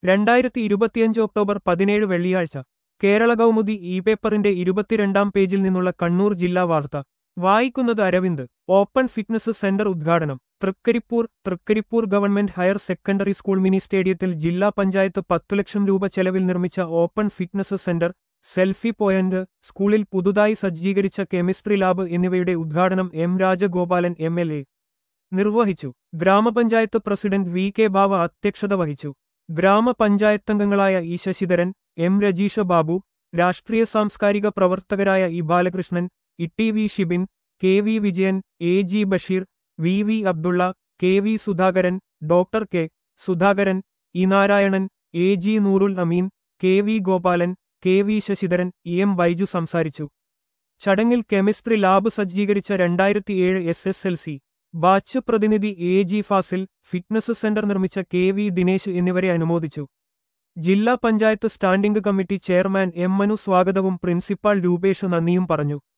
രണ്ടായിരത്തി ഇരുപത്തിയഞ്ച് ഒക്ടോബർ പതിനേഴ് വെള്ളിയാഴ്ച കേരള കൗമുദി ഇ പേപ്പറിന്റെ ഇരുപത്തിരണ്ടാം പേജിൽ നിന്നുള്ള കണ്ണൂർ ജില്ലാ വാർത്ത വായിക്കുന്നത് അരവിന്ദ് ഓപ്പൺ ഫിറ്റ്നസ് സെന്റർ ഉദ്ഘാടനം Thrikaripur Thrikaripur government higher secondary school mini സ്റ്റേഡിയത്തിൽ ജില്ലാ പഞ്ചായത്ത് പത്തു ലക്ഷം രൂപ ചെലവിൽ നിർമ്മിച്ച open fitness centre selfie point സ്കൂളിൽ പുതുതായി സജ്ജീകരിച്ച കെമിസ്ട്രി ലാബ് എന്നിവയുടെ ഉദ്ഘാടനം M Rajagopalan M L A നിർവഹിച്ചു ഗ്രാമപഞ്ചായത്ത് പ്രസിഡന്റ് വി കെ ബാവ അധ്യക്ഷത വഹിച്ചു ഗ്രാമപഞ്ചായത്തംഗങ്ങളായ ഇ ശശിധരൻ എം രജീഷ ബാബു രാഷ്ട്രീയ സാംസ്കാരിക പ്രവർത്തകരായ E Balakrishnan E V Shibin K V Vijayan A G Basheer V V Abdulla K V Sudhakaran doctor K Sudhakaran E Narayanan A G Noorul Ameen K V Gopalan K V Sasidharan E M Baiju സംസാരിച്ചു ചടങ്ങിൽ കെമിസ്ട്രി ലാബ് സജ്ജീകരിച്ച രണ്ടായിരത്തിയേഴ് S S L C batch പ്രതിനിധി A G Fazil fitness centre നിർമ്മിച്ച K V Dinesh എന്നിവരെ അനുമോദിച്ചു ജില്ലാ panchayat standing committee chairman M Manu സ്വാഗതവും പ്രിൻസിപ്പാൾ രൂപേഷ് നന്ദിയും പറഞ്ഞു